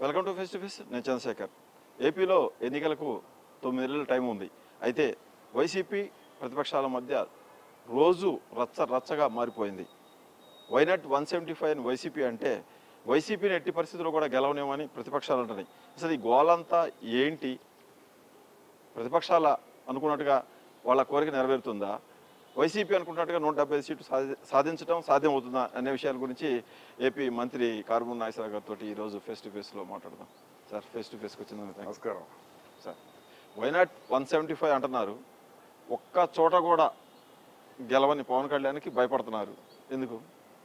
Welcome to face to face నేను చంద్రశేఖర్ ఏపీలో ఎన్నికలకు తొమ్మిది నెలల టైం ఉంది అయితే వైసీపీ ప్రతిపక్షాల మధ్య రోజు రచ్చ రచ్చగా మారిపోయింది వైనాట్ వన్ సెవెంటీ ఫైవ్ అని వైసీపీ అంటే వైసీపీని ఎట్టి పరిస్థితుల్లో కూడా గెలవనేమని ప్రతిపక్షాలు అంటున్నాయి అసలు ఈ గోలంతా ఏంటి ప్రతిపక్షాల అనుకున్నట్టుగా వాళ్ళ కోరిక నెరవేరుతుందా వైసీపీ అనుకున్నట్టుగా నూట డెబ్బై ఐదు సీట్లు సాధి సాధించడం సాధ్యం అవుతుందా అనే విషయాల గురించి ఏపీ మంత్రి కార్బన్ నాగేశ్వరరావు గారితో ఈరోజు ఫేస్ టు ఫేస్లో మాట్లాడదాం సార్ ఫేస్ టు ఫేస్కి వచ్చిందని థ్యాంక్స్ నమస్కారం sir why not one seventy five అంటున్నారు ఒక్క చోట కూడా గెలవని పవన్ కళ్యాణ్కి భయపడుతున్నారు ఎందుకు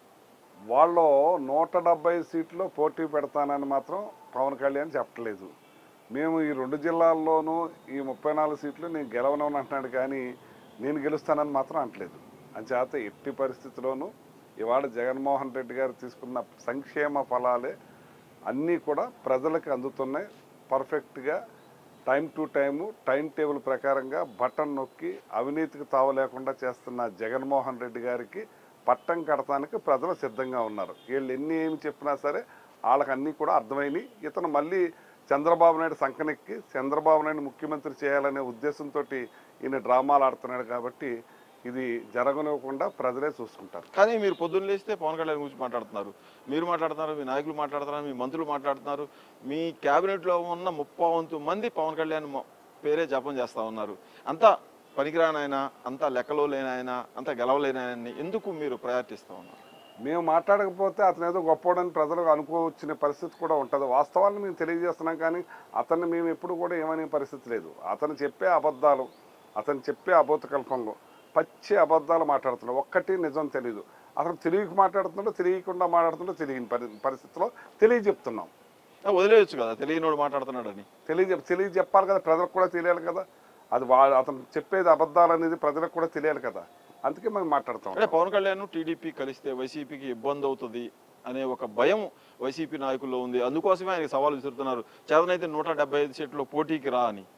వాళ్ళు నూట డెబ్బై సీట్లు పోటీ పెడతానని మాత్రం పవన్ కళ్యాణ్ చెప్పట్లేదు మేము ఈ రెండు జిల్లాల్లోనూ ఈ ముప్పై నాలుగు సీట్లు నేను గెలవనని అంటున్నాడు కానీ నేను గెలుస్తానని మాత్రం అంటలేదు అంచేత ఎట్టి పరిస్థితిలోనూ ఇవాళ జగన్మోహన్ రెడ్డి గారు తీసుకున్న సంక్షేమ ఫలాలే అన్నీ కూడా ప్రజలకు అందుతున్నాయి పర్ఫెక్ట్గా time to time time table ప్రకారంగా బటన్ నొక్కి అవినీతికి తావు లేకుండా చేస్తున్న జగన్మోహన్ రెడ్డి గారికి పట్టం కడటానికి ప్రజలు సిద్ధంగా ఉన్నారు వీళ్ళు ఎన్ని ఏమి చెప్పినా సరే వాళ్ళకి అన్నీ కూడా అర్థమైనవి ఇతను మళ్ళీ చంద్రబాబు నాయుడు సంకనెక్కి చంద్రబాబు నాయుడు ముఖ్యమంత్రి చేయాలనే ఉద్దేశంతో ఈయన డ్రామాలు ఆడుతున్నాడు కాబట్టి ఇది జరగనివ్వకుండా ప్రజలే చూసుకుంటారు కానీ మీరు పొద్దున్న లేస్తే పవన్ కళ్యాణ్ గురించి మాట్లాడుతున్నారు మీరు మాట్లాడుతున్నారు మీ నాయకులు మాట్లాడుతున్నారు మీ మంత్రులు మాట్లాడుతున్నారు మీ క్యాబినెట్లో ఉన్న ముప్పావంతు మంది పవన్ కళ్యాణ్ మొ- పేరే జపం చేస్తా ఉన్నారు అంతా పనికిరానైనా అంతా లెక్కలో లేనాయన అంతా గెలవలేనాయని ఎందుకు మీరు ప్రయారిటిస్తూ ఉన్నారు మేము మాట్లాడకపోతే అతను ఏదో గొప్పోడని ప్రజలకు అనుకోవచ్చిన పరిస్థితి కూడా ఉంటుంది వాస్తవాన్ని మేము తెలియజేస్తున్నాం కానీ అతన్ని మేము ఎప్పుడు కూడా ఏమనే పరిస్థితి లేదు అతను చెప్పే అబద్ధాలు అతను చెప్పే అబోధ కల్పంలో పచ్చి అబద్ధాలు మాట్లాడుతున్నాడు ఒక్కటి నిజం తెలియదు అతను తెలియక మాట్లాడుతున్నాడో తెలియకుండా మాట్లాడుతున్నాడో తెలియని పరి పరిస్థితిలో తెలియజెప్తున్నాం ఆ, వదిలేయొచ్చు కదా తెలియనోడు మాట్లాడుతున్నాడని తెలియజెప్ తెలియజెప్పాలి కదా ప్రజలకు కూడా తెలియాలి కదా అది వా అతను చెప్పేది అబద్ధాలు అనేది ప్రజలకు కూడా తెలియాలి కదా అందుకే మేము మాట్లాడుతాం అంటే పవన్ కళ్యాణ్ టీడీపీ కలిస్తే వైసీపీకి ఇబ్బంది అవుతుంది అనే ఒక భయం వైసీపీ నాయకుల్లో ఉంది అందుకోసమే ఆయనకి సవాల్ విసురుతున్నారు చేతనైతే నూట డెబ్బై ఐదు సీట్లు పోటీకి రా అని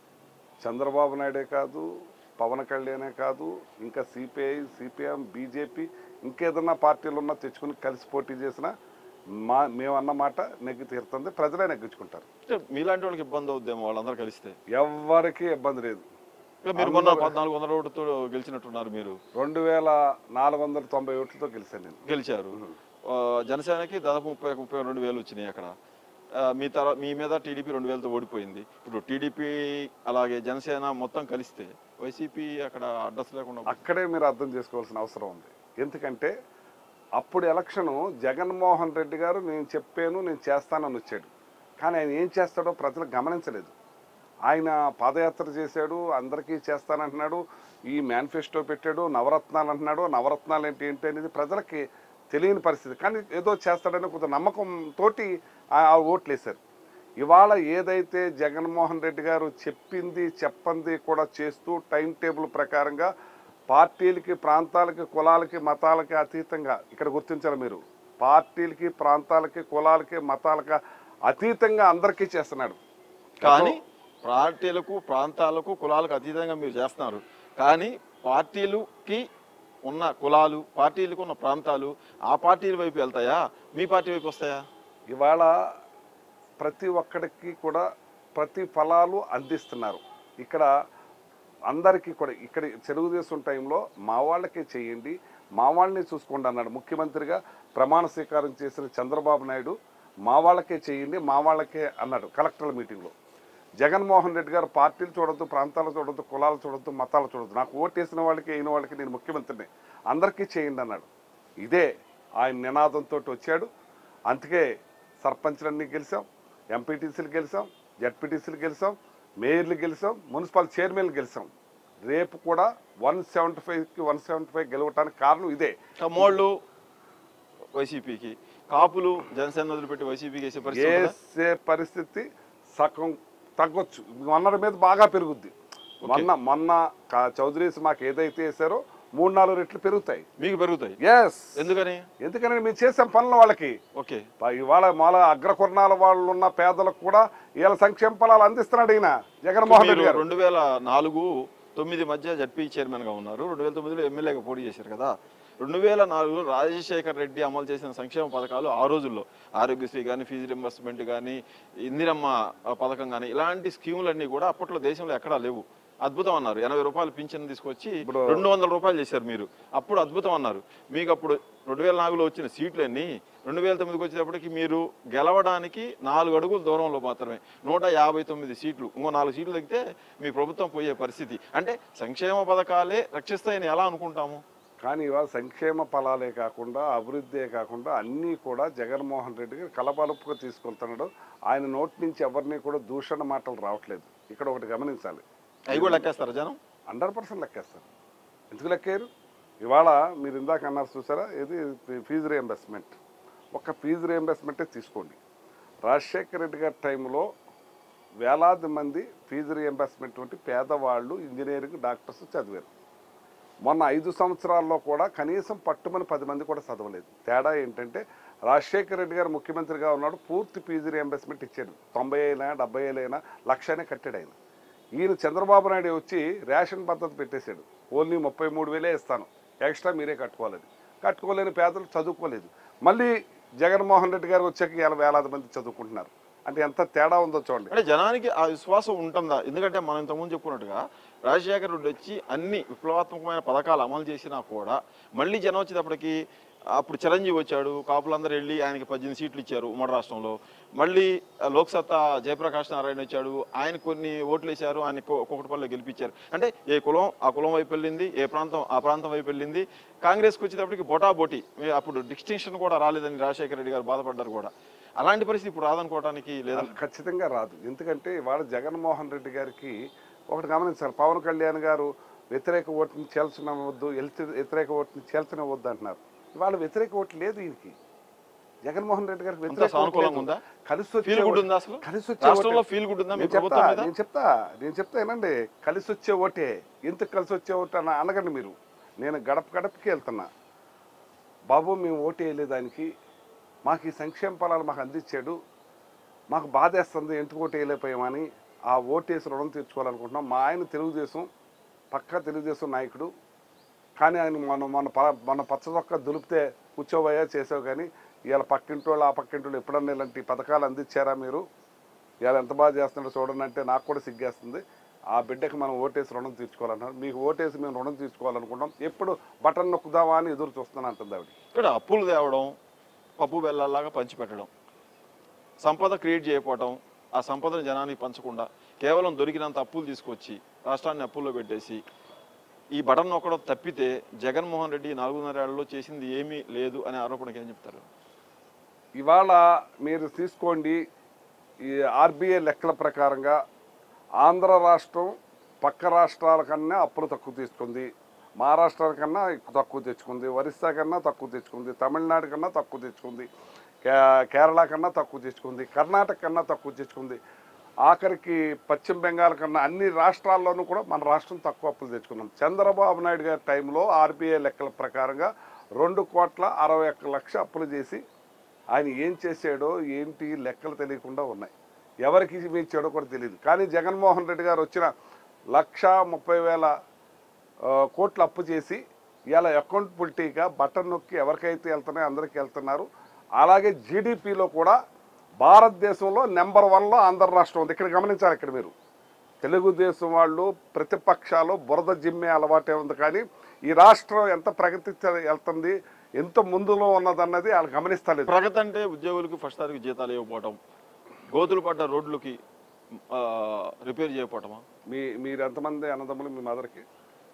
చంద్రబాబు నాయుడే కాదు పవన్ కళ్యాణే కాదు ఇంకా సిపిఐ సిపిఎం బీజేపీ ఇంకేదన్నా పార్టీలు ఉన్నా తెచ్చుకుని కలిసి పోటీ చేసినా మా మేమన్న మాట నెగ్గి తీరుతుంది ప్రజలే నెగ్గించుకుంటారు అంటే మీలాంటి వాళ్ళకి ఇబ్బంది అవుద్దేమో వాళ్ళందరూ కలిస్తే ఎవ్వరికీ ఇబ్బంది లేదు ఇక మీరు మొన్న పద్నాలుగు వందల ఓటుతో గెలిచినట్టున్నారు మీరు రెండు వేల నాలుగు వందల తొంభై ఓట్లతో గెలిచాను నేను గెలిచారు ఆ, జనసేనకి దాదాపు ముప్పై ముప్పై రెండు వేలు వచ్చినాయి అక్కడ ఆ, మీ తర్వాత మీ మీద టీడీపీ రెండు వేలతో ఓడిపోయింది ఇప్పుడు టీడీపీ అలాగే జనసేన మొత్తం కలిస్తే వైసీపీ అక్కడ అడ్రస్ లేకుండా అక్కడే మీరు అర్థం చేసుకోవాల్సిన అవసరం ఉంది ఎందుకంటే అప్పుడు ఎలక్షను జగన్మోహన్ రెడ్డి గారు నేను చెప్పాను నేను చేస్తానని వచ్చాడు కానీ ఆయన ఏం చేస్తాడో ప్రజలు గమనించలేదు ఆయన పాదయాత్ర చేశాడు అందరికీ చేస్తానంటున్నాడు ఈ మేనిఫెస్టో పెట్టాడు నవరత్నాలు అంటున్నాడు నవరత్నాలు ఏంటి ఏంటి అనేది ప్రజలకి తెలియని పరిస్థితి కానీ ఏదో చేస్తాడని కొంత నమ్మకంతో ఆ ఓట్లు వేశారు ఇవాళ ఏదైతే జగన్మోహన్ రెడ్డి గారు చెప్పింది చెప్పంది కూడా చేస్తూ టైం టేబుల్ ప్రకారంగా పార్టీలకి ప్రాంతాలకి కులాలకి మతాలకి అతీతంగా ఇక్కడ గుర్తించాలి మీరు పార్టీలకి ప్రాంతాలకి కులాలకి మతాలకి అతీతంగా అందరికీ చేస్తున్నాడు కానీ పార్టీలకు ప్రాంతాలకు కులాలకు అతీతంగా మీరు చేస్తున్నారు కానీ పార్టీలకి ఉన్న కులాలు పార్టీలకు ఉన్న ప్రాంతాలు ఆ పార్టీల వైపు వెళ్తాయా మీ పార్టీ వైపు వస్తాయా ఇవాళ ప్రతి ఒక్కడికి కూడా ప్రతి ఫలాలు అందిస్తున్నారు ఇక్కడ అందరికీ కూడా ఇక్కడ తెలుగుదేశం టైంలో మా వాళ్ళకే చేయండి మా వాళ్ళని చూసుకోండి అన్నాడు ముఖ్యమంత్రిగా ప్రమాణ స్వీకారం చేసిన చంద్రబాబు నాయుడు మా వాళ్ళకే చేయండి మా వాళ్ళకే అన్నాడు కలెక్టర్ల మీటింగ్లో జగన్మోహన్ రెడ్డి గారు పార్టీలు చూడొద్దు ప్రాంతాలు చూడొద్దు కులాలు చూడొద్దు మతాలు చూడొద్దు నాకు ఓటేసిన వాళ్ళకి అయిన వాళ్ళకి నేను ముఖ్యమంత్రిని అందరికీ చేయండి అన్నాడు ఇదే ఆయన నినాదంతో వచ్చాడు అందుకే సర్పంచ్లన్నీ గెలిచాం ఎంపీటీసీలు గెలిచాం జడ్పీటీసీలు గెలిచాం మేయర్లు గెలిచాం మున్సిపల్ చైర్మన్లు గెలిచాం రేపు కూడా వన్ సెవెంటీ ఫైవ్కి వన్ సెవెంటీ ఫైవ్ గెలవటానికి కారణం ఇదే కమ్మోళ్ళు వైసీపీకి కాపులు జనసేన వదిలిపెట్టి వైసీపీకి వేసే పరిస్థితి ఉంటుందా? వేసే పరిస్థితి సగం తగ్గొచ్చు మొన్నటి మీద బాగా పెరుగుద్ది మొన్న మొన్న కా- చౌదరీస్ మాకు ఏదైతే వేసారో మూడు నాలుగు రెట్లు పెరుగుతాయి మీకు పెరుగుతాయి ఎస్ ఎందుకని ఎందుకని మేము చేసాం పనులు వాళ్ళకి ఓకే ప- ఇవాళ మాల అగ్రకుర్ణాల వాళ్ళు ఉన్న పేదలకు కూడా వీళ్ళ సంక్షేమ ఫలాలు అందిస్తున్నాడు ఈయన జగన్మోహన్ రెడ్డి మీరు గారు రెండు వేల నాలుగు తొమ్మిది మధ్య జడ్పీ చైర్మన్గా ఉన్నారు రెండు వేల తొమ్మిదిలో ఎమ్మెల్యేగా పోటీ చేశారు కదా రెండు వేల నాలుగులో రాజశేఖర్ రెడ్డి అమలు చేసిన సంక్షేమ పథకాలు ఆ రోజుల్లో ఆరోగ్యశ్రీ కానీ ఫీజు రింబర్స్మెంట్ కానీ ఇందిరమ్మ ఆ, పథకం కానీ ఇలాంటి స్కీములన్నీ కూడా అప్పట్లో దేశంలో ఎక్కడా లేవు అద్భుతం అన్నారు ఎనభై రూపాయలు పింఛన్ తీసుకొచ్చి ఇప్పుడు- రెండు వందల రూపాయలు చేశారు మీరు అప్పుడు అద్భుతం అన్నారు మీకు అప్పుడు రెండు వేల నాలుగులో వచ్చిన సీట్లన్నీ రెండు వేల తొమ్మిదికి వచ్చేటప్పటికి మీరు గెలవడానికి నాలుగు అడుగుల దూరంలో మాత్రమే నూట యాభై తొమ్మిది సీట్లు ఇంకో నాలుగు సీట్లు తగ్గితే మీ ప్రభుత్వం పోయే పరిస్థితి అంటే సంక్షేమ పథకాలే రక్షిస్తాయని ఎలా అనుకుంటాము కానీ ఇవాళ సంక్షేమ ఫలాలే కాకుండా అభివృద్ధే కాకుండా అన్నీ కూడా జగన్మోహన్ రెడ్డి గారు కలపలుపుగా తీసుకెళ్తున్నాడు ఆయన నోటి నుంచి ఎవరిని కూడా దూషణ మాటలు రావట్లేదు ఇక్కడ ఒకటి గమనించాలి అవి కూడా లెక్కేస్తారా జనం హండ్రెడ్ పర్సెంట్ లెక్కేస్తారు ఎందుకు లెక్కారు ఇవాళ మీరు ఇందాక అన్నారు చూసారా ఇది ఫీజు రియంబర్స్మెంట్ ఒక ఫీజు రియంబర్స్మెంటే తీసుకోండి రాజశేఖర రెడ్డి గారి టైంలో వేలాది మంది ఫీజు రియంబర్స్మెంట్ వంటి పేదవాళ్ళు ఇంజనీరింగ్ డాక్టర్స్ చదివారు మొన్న ఐదు సంవత్సరాల్లో కూడా కనీసం పట్టుమని పది మంది కూడా చదవలేదు తేడా ఏంటంటే రాజశేఖర రెడ్డి గారు ముఖ్యమంత్రిగా ఉన్నాడు పూర్తి ఫీజు రియంబర్స్మెంట్ ఇచ్చాడు తొంభై అయినా డెబ్బై ఏళ్ళైనా లక్షనే కట్టాడు ఆయన ఈయన చంద్రబాబు నాయుడు వచ్చి రేషన్ పద్ధతి పెట్టేశాడు ఓన్లీ ముప్పై మూడు వేలే ఇస్తాను ఎక్స్ట్రా మీరే కట్టుకోవాలని కట్టుకోలేని పేదలు చదువుకోలేదు మళ్ళీ జగన్మోహన్ రెడ్డి గారు వచ్చాక ఇలా వేలాది మంది చదువుకుంటున్నారు అంటే ఎంత తేడా ఉందో చూడండి అంటే జనానికి ఆ విశ్వాసం ఉంటుందా ఎందుకంటే మనం ఇంతకుముందు చెప్పుకున్నట్టుగా రాజశేఖర రెడ్డి వచ్చి అన్ని విప్లవాత్మకమైన పథకాలు అమలు చేసినా కూడా మళ్ళీ జనం వచ్చేటప్పటికి అప్పుడు చిరంజీవి వచ్చాడు కాపులందరూ వెళ్ళి ఆయనకి పద్దెనిమిది సీట్లు ఇచ్చారు ఉమ్మడి రాష్ట్రంలో మళ్ళీ ఆ, లోక్సత్తా జయప్రకాష్ నారాయణ వచ్చాడు ఆయన కొన్ని ఓట్లు వేశారు ఆయన ఒక్కొక్కటిపల్లి గెలిపించారు అంటే ఏ కులం ఆ కులం వైపు వెళ్ళింది ఏ ప్రాంతం ఆ ప్రాంతం వైపు వెళ్ళింది కాంగ్రెస్కి వచ్చేటప్పటికి బొటాబొటి అప్పుడు డిస్టింక్షన్ కూడా రాలేదని రాజశేఖర రెడ్డి గారు బాధపడ్డారు కూడా అలాంటి పరిస్థితి ఇప్పుడు రాదనుకోవడానికి లేదా ఖచ్చితంగా రాదు ఎందుకంటే ఇవాళ జగన్మోహన్ రెడ్డి గారికి ఒకటి గమనించాలి పవన్ కళ్యాణ్ గారు వ్యతిరేక ఓటుని చేల్చనివ్వద్దు ఎల్తి- వ్యతిరేక ఓటుని చేల్చనివ్వద్దు అంటున్నారు ఇవాళ వ్యతిరేక ఓటు లేదు ఈయనకి జగన్మోహన్ రెడ్డి గారికి వ్యతిరేక ఓటు సానుకూలంగా లేదు. ఉందా? కలిసి వచ్చే ఫీల్ గుడ్ ఓటు- ఉందా అసలు కలిసి వచ్చే రాష్ట్రంలో ఓటే. ఫీల్ గుడ్ ఉందా మీ నేను చెప్తా ప్రభుత్వం మీద నేను చెప్తా నేను చెప్తా ఏనండి కలిసి వచ్చే ఓటే ఎందుకు కలిసి వచ్చే ఓటు అని అనగండి మీరు నేను గడప గడపకి వెళ్తున్నా బాబు మేము ఓటు వేయలేదు దానికి మాకు ఈ సంక్షేమ ఫలాలు మాకు అందించాడు మాకు బాధేస్తుంది ఎందుకు ఓటు వేయలేకపోయామని ఆ ఓటేసి రుణం తీర్చుకోవాలనుకుంటున్నాం మా ఆయన తెలుగుదేశం పక్కా తెలుగుదేశం నాయకుడు కానీ ఆయన మన మన ప- మన పచ్చదొక్క దులిపితే కూర్చోబోయా చేసావు కానీ ఇవాళ పక్కింటోళ్ళు ఆ పక్కింటోళ్ళు ఎప్పుడన్నా ఇలాంటి పథకాలు అందించారా మీరు ఇవాళ ఎంత బాగా చేస్తున్నాడో చూడండి అంటే నాకు కూడా సిగ్గేస్తుంది ఆ బిడ్డకి మనం ఓటేసి రుణం తీర్చుకోవాలన్నారు మీకు ఓటేసి మేము రుణం తీర్చుకోవాలనుకుంటాం ఎప్పుడు బటన్ నొక్కుదామా అని ఎదురు చూస్తున్నాను అంటుంది ఆవిడ ఇక్కడ అప్పులు తేవడం పప్పు బెల్లాలాగా పంచిపెట్టడం సంపద క్రియేట్ చేయకపోవడం ఆ సంపదను జనానికి పంచకుండా కేవలం దొరికినంత అప్పులు తీసుకొచ్చి రాష్ట్రాన్ని అప్పుల్లో పెట్టేసి ఈ బటన్ నొక్కడం తప్పితే జగన్మోహన్ రెడ్డి నాలుగున్నర ఏళ్లలో చేసింది ఏమీ లేదు అనే ఆరోపణకి ఏం చెప్తారు ఇవాళ మీరు తీసుకోండి ఈ ఆర్బీఐ లెక్కల ప్రకారంగా ఆంధ్ర రాష్ట్రం పక్క రాష్ట్రాల కన్నా అప్పులు తక్కువ తీసుకుంది మహారాష్ట్ర కన్నా ఎక్కువ తక్కువ తెచ్చుకుంది ఒరిస్సా కన్నా తక్కువ తెచ్చుకుంది తమిళనాడు కన్నా తక్కువ తెచ్చుకుంది కే- కేరళ కన్నా తక్కువ తెచ్చుకుంది కర్ణాటక కన్నా తక్కువ తెచ్చుకుంది ఆఖరికి పశ్చిమ బెంగాల్ కన్నా అన్ని రాష్ట్రాల్లోనూ కూడా మన రాష్ట్రం తక్కువ అప్పులు తెచ్చుకున్నాం చంద్రబాబు నాయుడు గారి టైంలో ఆర్బీఐ లెక్కల ప్రకారంగా రెండు కోట్ల అరవై ఒక్క లక్ష అప్పులు చేసి ఆయన ఏం చేశాడో ఏంటి లెక్కలు తెలియకుండా ఉన్నాయి ఎవరికి ఇచ్చాడో కూడా తెలియదు కానీ జగన్మోహన్ రెడ్డి గారు వచ్చిన లక్ష ముప్పై వేల ఆ, కోట్లు అప్పు చేసి ఇలా అకౌంటబిలిటీగా బటన్ నొక్కి ఎవరికైతే వెళ్తున్నాయో అందరికీ వెళ్తున్నారు అలాగే జీడిపిలో కూడా భారతదేశంలో నెంబర్ వన్లో ఆంధ్ర రాష్ట్రం ఉంది ఇక్కడ గమనించాలి ఇక్కడ మీరు తెలుగుదేశం వాళ్ళు ప్రతిపక్షాలు బురద జిమ్మే అలవాటే ఉంది కానీ ఈ రాష్ట్రం ఎంత ప్రగతి చ- వెళ్తుంది ఎంత ముందులో ఉన్నదన్నది వాళ్ళు గమనిస్తలేదు ప్రగతి అంటే ఉద్యోగులకు ఫస్ట్ తారీఖు జీతాలు ఇవ్వకపోవటం గోతులు పడ్డ రోడ్లకి ఆ, రిపేర్ చేయకపోవటమా మీ మీరు ఎంతమంది అన్నదమ్ములు మీ మదర్కి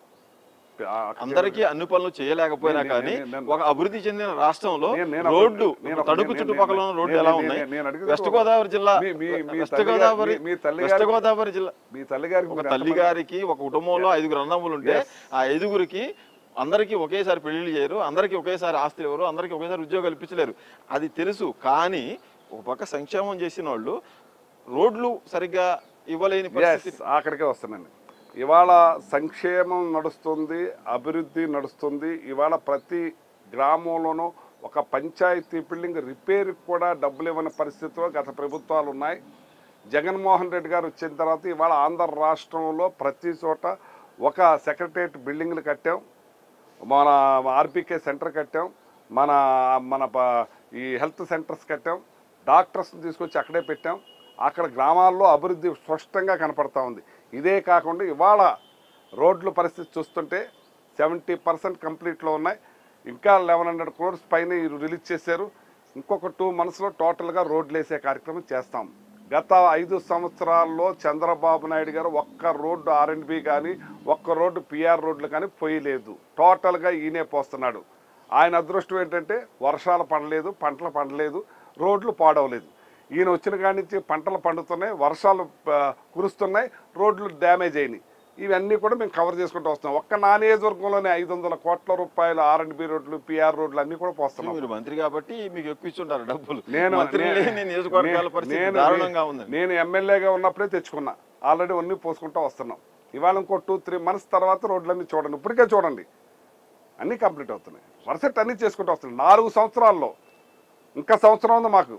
ఆ అక్క అందరికీ అన్ని పనులు చేయలేకపోయినా నేను- కానీ నేను- నేను- ఒక అభివృద్ధి చెందిన రాష్ట్రంలో నేను- నేను రోడ్లు నేను- నేను- తణుకు నేను- చుట్టుపక్కల ఉన్న నేను- రోడ్లు నేను- ఎలా నేను- ఉన్నాయి నేను అడిగేది వెస్ట్ ఒక- గోదావరి జిల్లా మీ- మీ- మీ వెస్ట్ తల్లి గారి- గోదావరి మీ- మీ తల్లి వెస్ట్ గారికి- గోదావరి జిల్లా మీ తల్లిగారికి ఒక మీరు తల్లి ఎంతమంది- గారికి ఒక కుటుంబంలో ఐదుగురు అన్నదమ్ములు ఉంటే Yes. ఆ ఐదుగురికి అందరికీ ఒకేసారి పెళ్లిళ్ళు చేయరు అందరికీ ఒకేసారి ఆస్తులు ఇవ్వరు అందరికీ ఒకేసారి ఉద్యోగాలు ఇప్పించలేరు అది తెలుసు కానీ ఒక పక్క సంక్షేమం చేసిన వాళ్ళు రోడ్లు సరిగ్గా ఇవ్వలేని పరిస్థితి Yes, అక్కడికే వస్తున్నాను ఇవాళ సంక్షేమం నడుస్తుంది అభివృద్ధి నడుస్తుంది ఇవాళ ప్రతి గ్రామంలోనూ ఒక పంచాయతీ బిల్డింగ్ రిపేర్ కూడా డబ్బులు ఇవ్వని పరిస్థితిలో గత ప్రభుత్వాలు ఉన్నాయి జగన్మోహన్ రెడ్డి గారు వచ్చిన తర్వాత ఇవాళ ఆంధ్ర రాష్ట్రంలో ప్రతి చోట ఒక సెక్రటరియట్ బిల్డింగ్లు కట్టాం మన ఆర్బీకే సెంటర్ కట్టాం మన మన ప- ఈ హెల్త్ సెంటర్స్ కట్టాం డాక్టర్స్ని తీసుకొచ్చి అక్కడే పెట్టాం అక్కడ గ్రామాల్లో అభివృద్ధి స్పష్టంగా కనపడతా ఉంది ఇదే కాకుండా ఇవాళ రోడ్ల పరిస్థితి చూస్తుంటే సెవెంటీ పర్సెంట్ కంప్లీట్లో ఉన్నాయి ఇంకా లెవెన్ హండ్రెడ్ క్రోర్స్ పైన ఈ రిలీజ్ చేశారు ఇంకొక టూ మంత్స్లో టోటల్గా రోడ్లు వేసే కార్యక్రమం చేస్తాం గత ఐదు సంవత్సరాల్లో చంద్రబాబు నాయుడు గారు ఒక్క రోడ్డు ఆర్ఎండ్బి కానీ ఒక్క రోడ్డు పిఆర్ రోడ్లు కానీ పోయలేదు టోటల్గా ఈయనే పోస్తున్నాడు ఆయన అదృష్టం ఏంటంటే వర్షాలు పడలేదు పంటలు పండలేదు రోడ్లు పాడవలేదు ఈయన వచ్చిన కాడి నుంచి పంటలు పండుతున్నాయి వర్షాలు ఆ, కురుస్తున్నాయి రోడ్లు డ్యామేజ్ అయినాయి ఇవన్నీ కూడా మేము కవర్ చేసుకుంటూ వస్తున్నాం ఒక్క నా నియోజకవర్గంలోనే ఐదు వందల కోట్ల రూపాయలు ఆర్ అండ్ బి రోడ్లు పిఆర్ రోడ్లు అన్నీ కూడా పోస్తున్నాం మీరు మంత్రి కాబట్టి మీకు ఎక్కువ ఇచ్చుంటారు డబ్బులు నేను మంత్రి నే- లేని నియోజకవర్గాల పరిస్థితి నేను- దారుణంగా ఉందండి నేను ఎమ్మెల్యేగా ఉన్నప్పుడే తెచ్చుకున్నా ఆల్రెడీ అన్నీ పోసుకుంటూ వస్తున్నాం ఇవాళ ఇంకో టూ త్రీ మంత్స్ తర్వాత రోడ్లన్నీ చూడండి ఇప్పటికే చూడండి అన్నీ కంప్లీట్ అవుతున్నాయి వరుసట్ అన్నీ చేసుకుంటూ వస్తున్నాయి నాలుగు సంవత్సరాల్లో ఇంకా సంవత్సరం ఉంది మాకు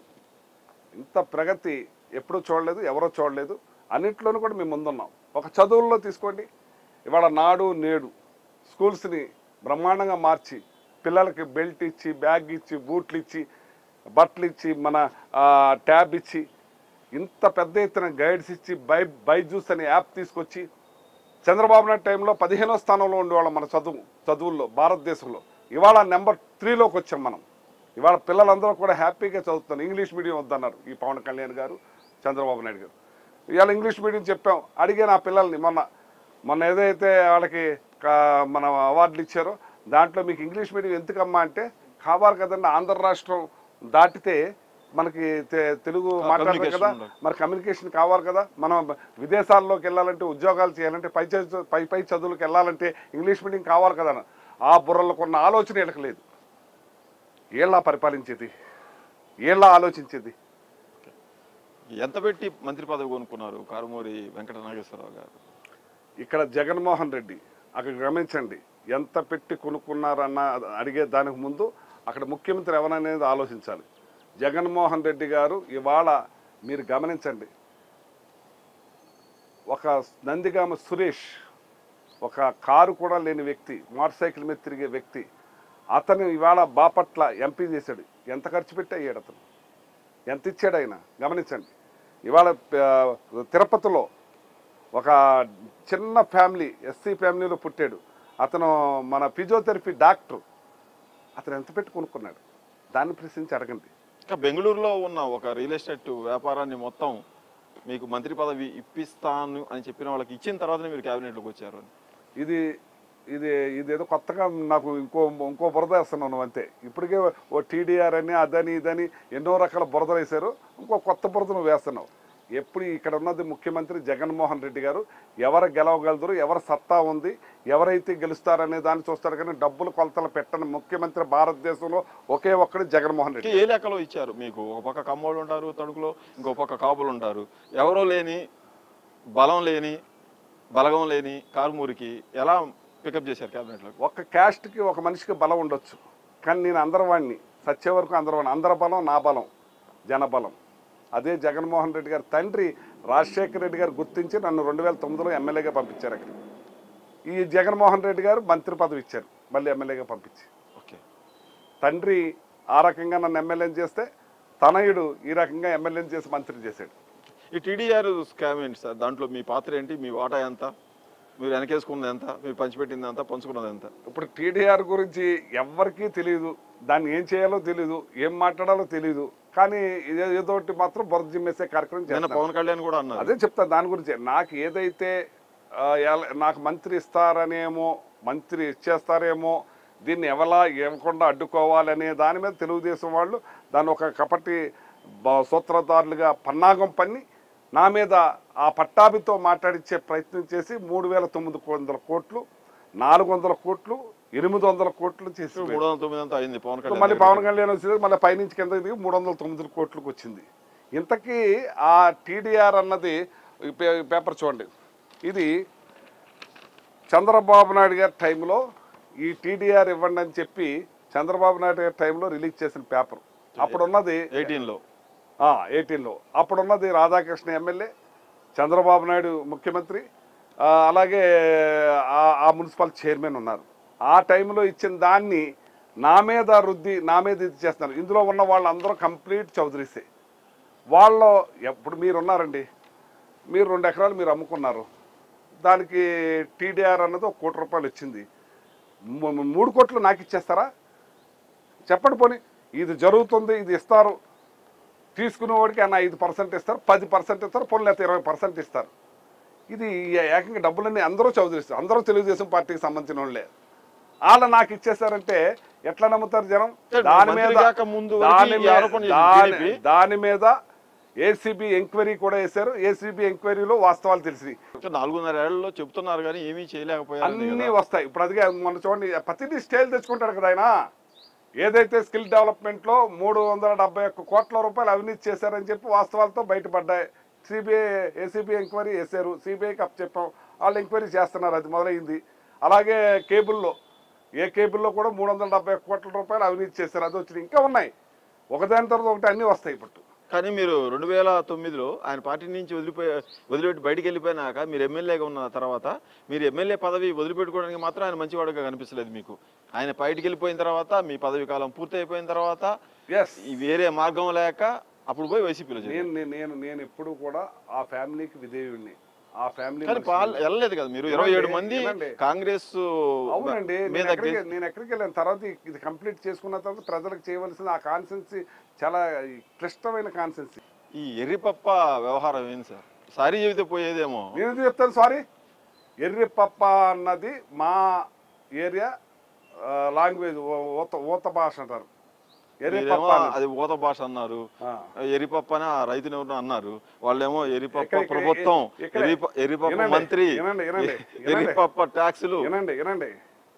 ఇంత ప్రగతి ఎప్పుడూ చూడలేదు ఎవరో చూడలేదు అన్నింటిలోనూ కూడా మేము ముందున్నాం ఒక చదువుల్లో తీసుకోండి ఇవాళ నాడు నేడు స్కూల్స్ని బ్రహ్మాండంగా మార్చి పిల్లలకి బెల్ట్ ఇచ్చి బ్యాగ్ ఇచ్చి బూట్లు ఇచ్చి బట్టలు ఇచ్చి మన ఆ, ట్యాబ్ ఇచ్చి ఇంత పెద్ద ఎత్తున గైడ్స్ ఇచ్చి బై బైజూస్ అనే యాప్ తీసుకొచ్చి చంద్రబాబు నాయుడు టైంలో పదిహేనో స్థానంలో ఉండేవాళ్ళం మన చదువు చదువుల్లో భారతదేశంలో ఇవాళ నెంబర్ త్రీలోకి వచ్చాం మనం ఇవాళ పిల్లలందరూ కూడా హ్యాపీగా చదువుతున్నారు ఇంగ్లీష్ మీడియం వద్దన్నారు ఈ పవన్ కళ్యాణ్ గారు చంద్రబాబు నాయుడు గారు ఇవాళ ఇంగ్లీష్ మీడియం చెప్పాం అడిగాను ఆ పిల్లల్ని మొన్న మొన్న ఏదైతే వాళ్ళకి కా- మన అవార్డులు ఇచ్చారో దాంట్లో మీకు ఇంగ్లీష్ మీడియం ఎందుకమ్మా అంటే కావాలి కదండి ఆంధ్ర రాష్ట్రం దాటితే మనకి తె- తెలుగు మాట్లాడతాం communication కదా ఉండాలి. మరి కమ్యూనికేషన్ కావాలి కదా మనం విదేశాల్లోకి వెళ్ళాలంటే ఉద్యోగాలు చేయాలంటే పై చదువు పై పై చదువులకు వెళ్ళాలంటే ఇంగ్లీష్ మీడియం కావాలి కదా అని. ఆ బుర్రలకు ఉన్న ఆలోచన వీళ్ళకి లేదు ఏళ్ళ పరిపాలించేది ఏళ్ళ ఆలోచించేది ఎంత పెట్టి మంత్రి పదవి కొనుక్కున్నారు కారుమూరి వెంకట నాగేశ్వరరావు గారు ఇక్కడ జగన్మోహన్ రెడ్డి అక్కడ గమనించండి ఎంత పెట్టి కొనుక్కున్నారన్న అడిగే దానికి ముందు అక్కడ ముఖ్యమంత్రి ఎవరనేది ఆలోచించాలి జగన్మోహన్ రెడ్డి గారు ఇవాళ మీరు గమనించండి ఒక నందిగామ సురేష్ ఒక కారు కూడా లేని వ్యక్తి మోటార్ సైకిల్ మీద తిరిగే వ్యక్తి అతను ఇవాళ బాపట్ల ఎంపీ చేశాడు ఎంత ఖర్చు పెట్టి అయ్యాడు అతను ఎంత ఇచ్చాడు ఆయన గమనించండి ఇవాళ ఆ, తిరుపతిలో ఒక చిన్న ఫ్యామిలీ ఎస్సీ ఫ్యామిలీలో పుట్టాడు అతను మన ఫిజియోథెరపీ డాక్టర్ అతను ఎంత పెట్టి కొనుక్కున్నాడు దాన్ని ప్రశ్నించి అడగండి ఇంకా బెంగళూరులో ఉన్న ఒక రియల్ ఎస్టేట్ వ్యాపారాన్ని మొత్తం మీకు మంత్రి పదవి ఇప్పిస్తాను అని చెప్పిన వాళ్ళకి ఇచ్చిన తర్వాతనే మీరు క్యాబినెట్లోకి వచ్చారు అని ఇది ఇది ఇదేదో కొత్తగా నాకు ఇంకో ఇంకో బురద వేస్తున్నాను నువ్వు అంతే ఇప్పటికే ఓ టీడీఆర్ అని అదని ఇదని ఎన్నో రకాల బురదలు వేశారు ఇంకో కొత్త బురద నువ్వు వేస్తున్నావు ఎప్పుడు ఇక్కడ ఉన్నది ముఖ్యమంత్రి జగన్మోహన్ రెడ్డి గారు ఎవరు గెలవగలరు ఎవరు సత్తా ఉంది ఎవరైతే గెలుస్తారనే దాన్ని చూస్తాడు కానీ డబ్బులు కొలతలు పెట్టని ముఖ్యమంత్రి భారతదేశంలో ఒకే ఒక్కడు జగన్మోహన్ రెడ్డి ఏ లెక్కలో ఇచ్చారు మీకు ఒక పక్క కమ్మోళ్ళు ఉంటారు తణుకులో ఇంకో పక్క కాపులు ఉంటారు ఎవరో లేని బలం లేని బలగం లేని కారుమూరికి ఎలా పికప్ చేశారు క్యాబినెట్లో ఒక క్యాస్ట్కి ఒక మనిషికి బలం ఉండొచ్చు కానీ నేను అందరవాణ్ణి సచ్చే వరకు అందరవాణ్ణి అందరి బలం నా బలం జనబలం అదే జగన్మోహన్ రెడ్డి గారి తండ్రి రాజశేఖర రెడ్డి గారు గుర్తించి నన్ను రెండు వేల తొమ్మిదిలో ఎమ్మెల్యేగా పంపించారు అక్కడ ఈ జగన్మోహన్ రెడ్డి గారు మంత్రి పదవి ఇచ్చారు మళ్ళీ ఎమ్మెల్యేగా పంపించి ఓకే తండ్రి ఆ రకంగా నన్ను ఎమ్మెల్యేని చేస్తే తనయుడు ఈ రకంగా ఎమ్మెల్యేని చేసి మంత్రి చేశాడు ఈ టీడీఆర్ స్కామ్ ఏంటి సార్ దాంట్లో మీ పాత్ర ఏంటి మీ వాటా ఎంత మీరు వెనకేసుకున్నది ఎంత మీరు పంచిపెట్టింది ఎంత పంచుకున్నది ఎంత ఇప్పుడు టీడీఆర్ గురించి ఎవ్వరికీ తెలియదు దాన్ని ఏం చేయాలో తెలియదు ఏం మాట్లాడాలో తెలియదు కానీ ఇదే- ఏదో ఒకటి మాత్రం బురద జిమ్మేసే కార్యక్రమం నిన్న చేస్తున్నారు పవన్ కళ్యాణ్ కూడా అన్నారు అదే చెప్తా దాని గురించి నాకు ఏదైతే ఆ, ఎలా- నాకు మంత్రి ఇస్తారనేమో మంత్రి ఇచ్చేస్తారేమో దీన్ని ఎవలా ఇవ్వకుండా అడ్డుకోవాలనే దాని మీద తెలుగుదేశం వాళ్ళు దాన్ని ఒక కపటి బ- సూత్రధారులుగా పన్నాగం పన్ని నా మీద ఆ పట్టాభితో మాట్లాడించే ప్రయత్నం చేసి మూడు వేల తొమ్మిది వందల కోట్లు నాలుగు వందల కోట్లు ఎనిమిది వందల కోట్లు చేసి మూడు వందల తొమ్మిది అంతా అయింది పవన్ ఇప్పుడు మళ్ళీ కళ్యాణ్ పవన్ కళ్యాణ్ వచ్చింది మళ్ళీ పైనుంచి కింద దిగి మూడు వందల తొమ్మిది కోట్లకు వచ్చింది ఇంతకీ ఆ టీడీఆర్ అన్నది ఈ పే- ఈ పేపర్ చూడండి ఇది చంద్రబాబు నాయుడు గారి టైంలో ఈ టీడీఆర్ ఇవ్వండి అని చెప్పి చంద్రబాబు నాయుడు గారి టైంలో రిలీజ్ చేసిన పేపర్ అప్పుడున్నది ఎయిటీన్ లో ఎయిటీన్లో అప్పుడున్నది రాధాకృష్ణ ఎమ్మెల్యే చంద్రబాబు నాయుడు ముఖ్యమంత్రి ఆ, అలాగే ఆ- ఆ మున్సిపల్ చైర్మన్ ఉన్నారు ఆ టైంలో ఇచ్చిన దాన్ని నా మీద రుద్ది నా మీద ఇది చేస్తున్నారు ఇందులో ఉన్న వాళ్ళందరూ కంప్లీట్ చౌదరీసే వాళ్ళు ఎప్పుడు మీరు ఉన్నారండి మీరు రెండు ఎకరాలు మీరు అమ్ముకున్నారు దానికి టీడీఆర్ అన్నది ఒక కోటి రూపాయలు వచ్చింది ము- ము- మూడు కోట్లు నాకు ఇచ్చేస్తారా చెప్పండి పోనీ ఇది జరుగుతుంది ఇది ఇస్తారు తీసుకునేవాడికి అన్న ఐదు పర్సెంట్ ఇస్తారు పది పర్సెంట్ ఇస్తారు పోనీ లేకపోతే ఇరవై పర్సెంట్ ఇస్తారు ఇది ఏకంగా డబ్బులన్నీ అందరూ చౌదరిస్తారు అందరూ తెలుగుదేశం పార్టీకి సంబంధించిన వాళ్ళే వాళ్ళు నాకు ఇచ్చేసారంటే ఎట్లా నమ్ముతారు జనం సార్, దాని మంత్రి మీద కాక ముందు వరకు దాని ఈ మీద- ఆరోపణ చేసింది దాని- టీడీపీ. దాని మీద ఏసీబీ ఎంక్వైరీ కూడా వేశారు ఏసీబీ ఎంక్వైరీలో వాస్తవాలు తెలిసి ఇంకా నాలుగున్నర ఏళ్లలో చెప్తున్నారు కానీ ఏమీ చేయలేకపోయారు అన్నీ వస్తాయి ఇప్పుడు అదిగా మొన్న చూడండి ప్రతిదీ స్టేల్ తెచ్చుకుంటాడు కదా ఆయన ఏదైతే స్కిల్ డెవలప్మెంట్లో మూడు వందల డెబ్బై ఒక్క కోట్ల రూపాయలు అవినీతి చేశారని చెప్పి వాస్తవాలతో బయటపడ్డాయి సిబిఐ ఏసీబీ ఎంక్వైరీ వేశారు సిబిఐకి అప్ చెప్పాం వాళ్ళు ఎంక్వైరీ చేస్తున్నారు అది మొదలైంది అలాగే కేబుల్లో ఏ కేబుల్లో కూడా మూడు వందల డెబ్బై ఒక్క కోట్ల రూపాయలు అవినీతి చేశారు అది వచ్చింది ఇంకా ఉన్నాయి ఒకదాని తర్వాత ఒకటి అన్నీ వస్తాయి ఇప్పుడు కానీ మీరు రెండు వేల తొమ్మిదిలో ఆయన పార్టీ నుంచి వదిలిపోయి వదిలిపెట్టి బయటికి వెళ్ళిపోయినాక మీరు ఎమ్మెల్యేగా ఉన్న తర్వాత మీరు ఎమ్మెల్యే పదవి వదిలిపెట్టుకోవడానికి మాత్రం ఆయన మంచివాడుగా కనిపించలేదు మీకు ఆయన బయటికి వెళ్ళిపోయిన తర్వాత మీ పదవి కాలం పూర్తి అయిపోయిన తర్వాత ఎస్ ఈ వేరే మార్గం లేక అప్పుడు పోయి వైసీపీలో చేరారు. నేను నేను- నేను నేను ఎప్పుడు కూడా ఆ ఫ్యామిలీకి విధేయుడిని ఆ ఫ్యామిలీ కానీ పాల్ వెళ్ళలేదు కదా మీరు ఇరవై ఏడు వినండి, మంది వినండి. కాంగ్రెస్ అవునండి మీద నేను ఎక్కడికి నేను ఎక్కడికి వెళ్ళాను తర్వాత ఇ- ఇది కంప్లీట్ చేసుకున్న తర్వాత ప్రజలకు చేయవలసిన ఆ కాన్సెన్సీ చాలా క్లిష్టమైన కాన్సెన్సీ ఈ ఎర్రిపప్ప వ్యవహారం ఏంటి సార్ సారీ చెబితే పోయేదేమో నేను ఎందుకు చెప్తాను సారీ ఎర్రిపప్ప అన్నది మా ఏరియా లాంగ్వేజ్ ఊత ఊత భాష అంటారు మీరేమో ఎర్రిపప్ప అన్నది. అది ఊత భాష అన్నారు ఆ. ఎరిపప్ప అని ఆ రైతుని ఎవరినో అన్నారు వాళ్ళేమో ఎరిపప్ప ఇక్కడ- ఇక్కడ- ప్రభుత్వం ఇక్కడ- ఎరిప- ఎరిపప్ప వినండి, మంత్రి వినండి, వినండి, వినండి. ఎరిపప్ప ట్యాక్సులు వినండి వినండి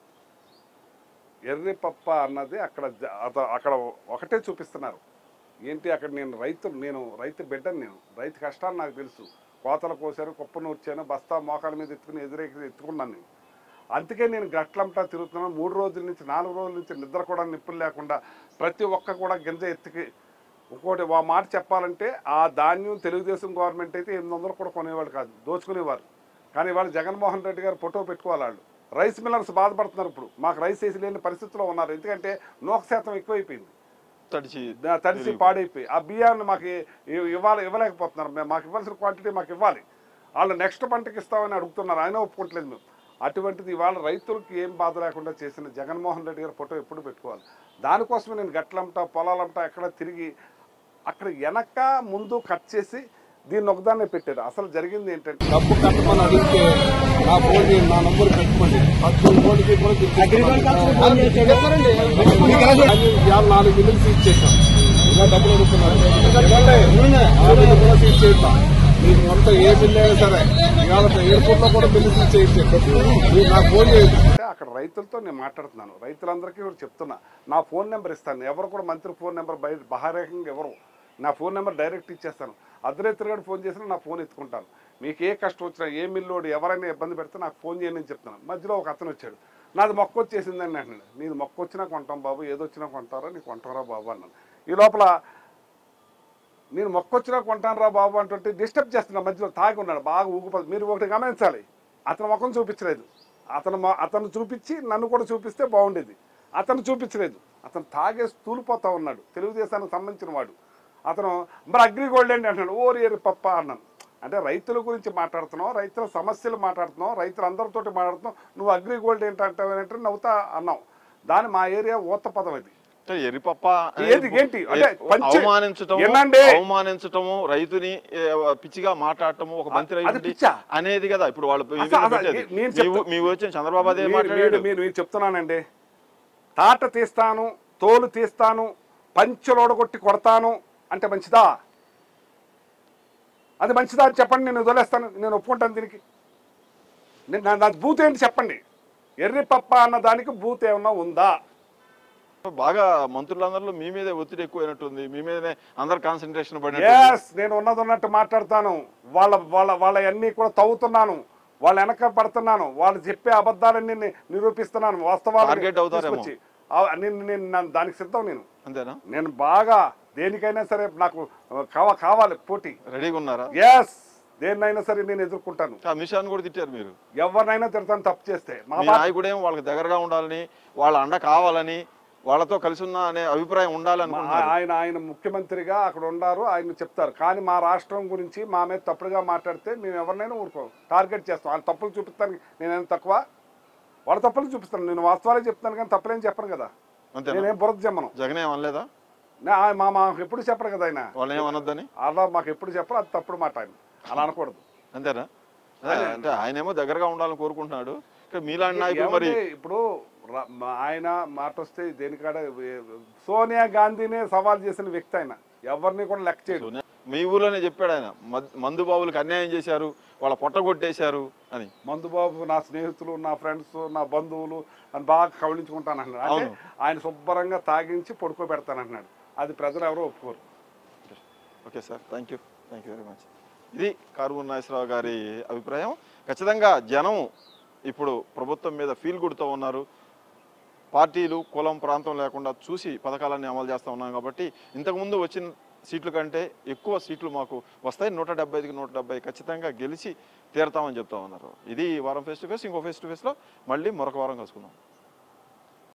ఎర్రిపప్ప అన్నది అక్కడ జ- అత- అక్కడ ఒకటే చూపిస్తున్నారు ఏంటి అక్కడ నేను రైతు నేను రైతు బిడ్డను నేను రైతు కష్టాలు నాకు తెలుసు కోతలు కోసారు కుప్ప నూర్చాను బస్తా మోకాల మీద ఎత్తుకుని ఎదురెక్కి ఎత్తుకున్నాను నేను అందుకే నేను గట్లంటా తిరుగుతున్నాను మూడు రోజుల నుంచి నాలుగు రోజుల నుంచి నిద్ర కూడా నిప్పులు లేకుండా ప్రతి ఒక్క కూడా గింజ ఎత్తుకి ఇంకోటి ఆ మాట చెప్పాలంటే ఆ ధాన్యం తెలుగుదేశం గవర్నమెంట్ అయితే ఎనిమిది వందలు కూడా కొనేవాళ్ళు కాదు దోచుకునేవారు కానీ వాళ్ళు జగన్మోహన్ రెడ్డి గారు ఫోటో పెట్టుకోవాలి వాళ్ళు రైస్ మిల్లర్స్ బాధపడుతున్నారు ఇప్పుడు మాకు రైస్ వేసి లేని పరిస్థితిలో ఉన్నారు ఎందుకంటే నూక శాతం ఎక్కువైపోయింది తడిచి దా- తడిసి పాడైపోయి ఆ బియ్యాన్ని మాకు ఇ- ఇవ్వాలి ఇవ్వలేకపోతున్నారు మేము మాకు ఇవ్వాల్సిన క్వాంటిటీ మాకు ఇవ్వాలి వాళ్ళు నెక్స్ట్ పంటకి ఇస్తామని అడుగుతున్నారు ఆయన ఒప్పుకోవట్లేదు మేము అటువంటిది ఇవాళ రైతులకి ఏం బాధ లేకుండా చేసిన జగన్మోహన్ రెడ్డి గారి ఫోటో ఎప్పుడు పెట్టుకోవాలి దానికోసమే నేను గట్లంటా పొలాలంటా ఎక్కడ తిరిగి అక్కడ వెనక ముందు కట్ చేసి దీన్ని ఒకదాన్నే పెట్టారు అసలు జరిగింది ఏంటంటే డబ్బు కట్టమని అడిగితే నా ఫోన్ చేయండి, నా నంబర్ పెట్టుకోండి పద్దెనిమిది కోటికి కూడా తిరిగి ఇవాళ నాలుగు బిల్లులు సీజ్ చేశాం ఇంకా డబ్బులు అడుగుతున్నారు నాలుగు కూడా సీజ్ చేస్తాం మీకు వంట ఏ బిల్లు అయినా సరే ఇవాళ ఎయిర్పోర్ట్ లో కూడా బిల్లు సీజ్ చేయించారు మీరు నాకు ఫోన్ చేయండి అంటే అక్కడ రైతులతో నేను మాట్లాడుతున్నాను రైతులందరికీ కూడా చెప్తున్నా నా ఫోన్ నెంబర్ ఇస్తాను ఎవరు కూడా మంత్రి ఫోన్ నెంబర్ బయట బహారేకంగా ఎవరు నా ఫోన్ నెంబర్ డైరెక్ట్ ఇచ్చేస్తాను అర్ధరాత్రి గడు ఫోన్ చేసినా నా ఫోన్ ఎత్తుకుంటాను మీకు ఏ కష్టం వచ్చినా ఏ మిల్లోడు ఎవరైనా ఇబ్బంది పెడితే నాకు ఫోన్ చేయండి అని చెప్తాను మధ్యలో ఒక అతను వచ్చాడు నాది మొక్క వచ్చేసిందని అంటున్నాడు నీది మొక్క వచ్చినా కొంటాం బాబు ఏదొచ్చినా కొంటారా నీకు కొంటారా బాబు అన్నాను ఈ లోపల నేను మొక్కొచ్చినా కొంటాను రా బాబు అంటుంటే డిస్టర్బ్ చేస్తున్నా మధ్యలో తాగి ఉన్నాడు బాగా ఊగిపోతుంది మీరు ఒకటి గమనించాలి అతను ముఖం చూపించలేదు అతను మొ- అతను చూపించి నన్ను కూడా చూపిస్తే బాగుండేది అతను చూపించలేదు అతను తాగేసి తూలిపోతా ఉన్నాడు తెలుగుదేశానికి సంబంధించిన వాడు అతను మరి అగ్రిగోల్డ్ ఏంటి అంటున్నాడు ఓరి ఏరి పప్ప అన్నాను అంటే రైతుల గురించి మాట్లాడుతున్నావు రైతుల సమస్యలు మాట్లాడుతున్నావు రైతులు అందరితోటి మాట్లాడుతున్నావు నువ్వు అగ్రిగోల్డ్ ఏంటంటావు అంటే నవ్వుతా అన్నావు దాని మా ఏరియా ఊత పదం అది అంటే ఎరిపప్ప ఏది ఏంటి? అంటే పంచి- అవమానించటము ఏనండి? అవమానించటము రైతుని ఏ, పిచ్చిగా మాట్లాడటము ఒక మంత్రి అది అయ్యుండి పిచ్చా? అనేది కదా ఇప్పుడు వాళ్ళు మీ అసలు- మీద అసలు పెట్టేది. నేను మీ చెప్తా- ఊ- మీ వచ్చిన చంద్రబాబు అదే మీరు- మాట్లాడాడు మీరు మీరు మీరు చెప్తున్నానండి తాట తీస్తాను తోలు తీస్తాను పంచులోడగొట్టి కొడతాను అంటే మంచిదా అది మంచిదా అని చెప్పండి నేను వదిలేస్తాను నేను ఒప్పుకుంటాను దీనికి నేను- నా- నా బూత్ ఏంటి చెప్పండి ఎర్రి పప్ప అన్న దానికి బూత్ ఏమన్నా ఉందా బాగా మంత్రులందరిలో మీ మీదే ఒత్తిడి ఎక్కువైనట్టుంది మీ మీదనే అందరు కాన్సన్ట్రేషన్ పడినట్టు ఎస్ నేను ఉన్నది ఉన్నట్టు మాట్లాడతాను వాళ్ళ వాళ్ళ వాళ్ళ అన్నీ కూడా తవ్వుతున్నాను వాళ్ళ వెనక పడుతున్నాను వాళ్ళు చెప్పే అబద్ధాలన్నీ ని- నిరూపిస్తున్నాను వాస్తవాలు Target అవుతారేమో. నేను నేను నా- దానికి సిద్ధం నేను అంతేనా నేను బాగా దేనికైనా సరే నాకు కావ కావాలి పోటీ రెడీగా ఉన్నారా ఎస్ దేన్నైనా సరే నేను ఎదుర్కొంటాను అమిత్ షాని కూడా తిట్టారు మీరు ఎవరినైనా తిడతాను తప్పు చేస్తే మా మీ పార్టీ నాయకుడేమో వాళ్ళకి దగ్గరగా ఉండాలని వాళ్ళ అండ కావాలని వాళ్ళతో కలిసి ఉన్న అనే అభిప్రాయం మా- ఉండాలనుకుంటున్నారు ఆయన ఆయన ముఖ్యమంత్రిగా అక్కడ ఉన్నారు ఆయన చెప్తారు కానీ మా రాష్ట్రం గురించి మా మీద తప్పుడుగా మాట్లాడితే మేము ఎవరినైనా ఊరుకోం టార్గెట్ చేస్తాం వాళ్ళ తప్పులు చూపిస్తాను నేనేం తక్కువ వాళ్ళ తప్పులు చూపిస్తాను నేను వాస్తవాలే చెప్తాను కానీ తప్పులేం చెప్పను కదా అంతేనా నేనేం బురద జమ్మను జగన్ ఏమనలేదా నా- ఆ- మా మాకు ఎప్పుడు చెప్పరు కదా ఆయన వాళ్ళని ఏమనొద్దని అలా మాకు ఎప్పుడు చెప్పరు అది తప్పుడు మాట ఆయన అలా అనకూడదు అంతేనా అదే, అంటే ఆయనేమో దగ్గరగా ఉండాలని కోరుకుంటున్నాడు ఇక మీలాంటి నాయకులు మరి ఏమండి, ఇప్పుడు ర- మా- ఆయన మాట వస్తే దేనికాడ ఏ- సోనియా గాంధీనే సవాల్ చేసిన వ్యక్తి ఆయన ఎవరిని కూడా లెక్క చేయడు సోనియా- మీ ఊర్లోనే చెప్పాడు ఆయన మద్- మందు బాబులకు అన్యాయం చేశారు వాళ్ళ పొట్ట కొట్టేశారు అని మందుబాబు నా స్నేహితులు నా ఫ్రెండ్స్ నా బంధువులు అని బాగా కవలించుకుంటాను అన్నాడు అంటే అవును. ఆయన శుభ్రంగా తాగించి పడుకోబెడతాను అంటున్నాడు అది ప్రజలు ఎవరో ఒప్పుకోరు okay sir thank you thank you very much ఇది కారుమూరి నాగేశ్వరరావు గారి అభిప్రాయం ఖచ్చితంగా జనం ఇప్పుడు ప్రభుత్వం మీద ఫీల్ గుడ్తో ఉన్నారు పార్టీలు కులం ప్రాంతం లేకుండా చూసి పథకాలన్నీ అమలు చేస్తూ ఉన్నాం కాబట్టి ఇంతకుముందు వచ్చిన సీట్ల కంటే ఎక్కువ సీట్లు మాకు వస్తాయి నూట డెబ్బైకి నూట డెబ్బై ఖచ్చితంగా గెలిచి తీరతామని చెప్తా ఉన్నారు ఇది ఈ వారం ఫేస్ టు ఫేస్ ఇంకో ఫేస్ టు ఫేస్లో మళ్ళీ మరొక వారం కలుసుకుందాం